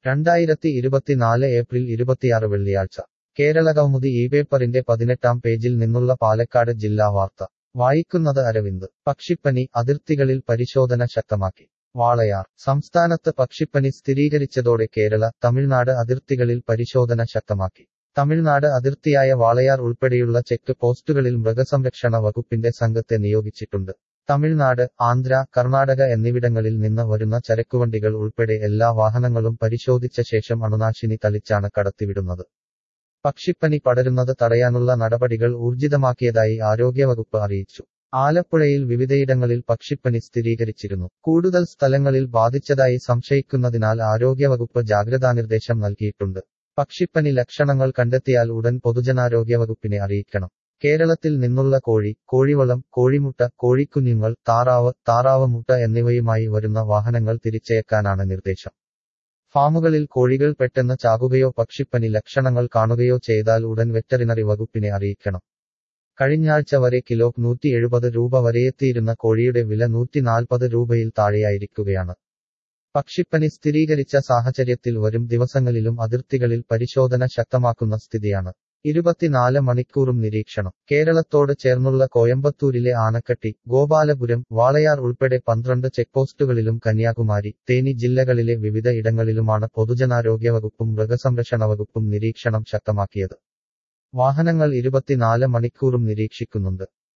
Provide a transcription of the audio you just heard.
രണ്ടായിരത്തി ഇരുപത്തിനാല് ഏപ്രിൽ ഇരുപത്തിയാറ് വെള്ളിയാഴ്ച കേരള കൗമുദി ഈ പേപ്പറിന്റെ പതിനെട്ടാം പേജിൽ നിന്നുള്ള പാലക്കാട് ജില്ലാ വാർത്ത വായിക്കുന്നത് അരവിന്ദ് പക്ഷിപ്പനി അതിർത്തികളിൽ പരിശോധന ശക്തമാക്കി വാളയാർ സംസ്ഥാനത്ത് പക്ഷിപ്പനി സ്ഥിരീകരിച്ചതോടെ കേരള തമിഴ്നാട് അതിർത്തികളിൽ പരിശോധന ശക്തമാക്കി തമിഴ്നാട് അതിർത്തിയായ വാളയാർ ഉൾപ്പെടെയുള്ള ചെക്ക് പോസ്റ്റുകളിൽ മൃഗസംരക്ഷണ വകുപ്പിന്റെ സംഘത്തെ നിയോഗിച്ചിട്ടുണ്ട് തമിഴ്നാട് ആന്ധ്ര കർണാടക എന്നിവിടങ്ങളിൽ നിന്ന് വരുന്ന ചരക്കുവണ്ടികൾ ഉൾപ്പെടെ എല്ലാ വാഹനങ്ങളും പരിശോധിച്ച ശേഷം അണുനാശിനി തളിച്ചാണ് കടത്തിവിടുന്നത് പക്ഷിപ്പനി പടരുന്നത് തടയാനുള്ള നടപടികൾ ഊർജിതമാക്കിയതായി ആരോഗ്യവകുപ്പ് അറിയിച്ചു ആലപ്പുഴയിൽ വിവിധയിടങ്ങളിൽ പക്ഷിപ്പനി സ്ഥിരീകരിച്ചിരുന്നു കൂടുതൽ സ്ഥലങ്ങളിൽ ബാധിച്ചതായി സംശയിക്കുന്നതിനാൽ ആരോഗ്യവകുപ്പ് ജാഗ്രതാനിർദ്ദേശം നൽകിയിട്ടുണ്ട് പക്ഷിപ്പനി ലക്ഷണങ്ങൾ കണ്ടെത്തിയാൽ ഉടൻ പൊതുജനാരോഗ്യവകുപ്പിനെ അറിയിക്കണം കേരളത്തിൽ നിന്നുള്ള കോഴി കോഴിവളം കോഴിമുട്ട കോഴിക്കുഞ്ഞുങ്ങൾ താറാവ് താറാവ് മുട്ട എന്നിവയുമായി വരുന്ന വാഹനങ്ങൾ തിരിച്ചയക്കാനാണ് നിർദ്ദേശം ഫാമുകളിൽ കോഴികൾ പെട്ടെന്ന് ചാകുകയോ പക്ഷിപ്പനി ലക്ഷണങ്ങൾ കാണുകയോ ചെയ്താൽ ഉടൻ വെറ്ററിനറി വകുപ്പിനെ അറിയിക്കണം കഴിഞ്ഞാഴ്ച വരെ കിലോ നൂറ്റി എഴുപത് രൂപ വരെയെത്തിയിരുന്ന കോഴിയുടെ വില നൂറ്റി നാൽപ്പത് രൂപയിൽ താഴെയായിരിക്കുകയാണ് പക്ഷിപ്പനി സ്ഥിരീകരിച്ച സാഹചര്യത്തിൽ വരും ദിവസങ്ങളിലും അതിർത്തികളിൽ പരിശോധന ശക്തമാക്കുന്ന സ്ഥിതിയാണ് ഇരുപത്തിനാല് മണിക്കൂറും നിരീക്ഷണം കേരളത്തോട് ചേർന്നുള്ള കോയമ്പത്തൂരിലെ ആനക്കട്ടി ഗോപാലപുരം വാളയാർ ഉൾപ്പെടെ പന്ത്രണ്ട് ചെക്പോസ്റ്റുകളിലും കന്യാകുമാരി തേനി ജില്ലകളിലെ വിവിധ ഇടങ്ങളിലുമാണ് പൊതുജനാരോഗ്യ വകുപ്പും മൃഗസംരക്ഷണ വകുപ്പും നിരീക്ഷണം ശക്തമാക്കിയത് വാഹനങ്ങൾ ഇരുപത്തിനാല് മണിക്കൂറും നിരീക്ഷിക്കുന്നുണ്ട്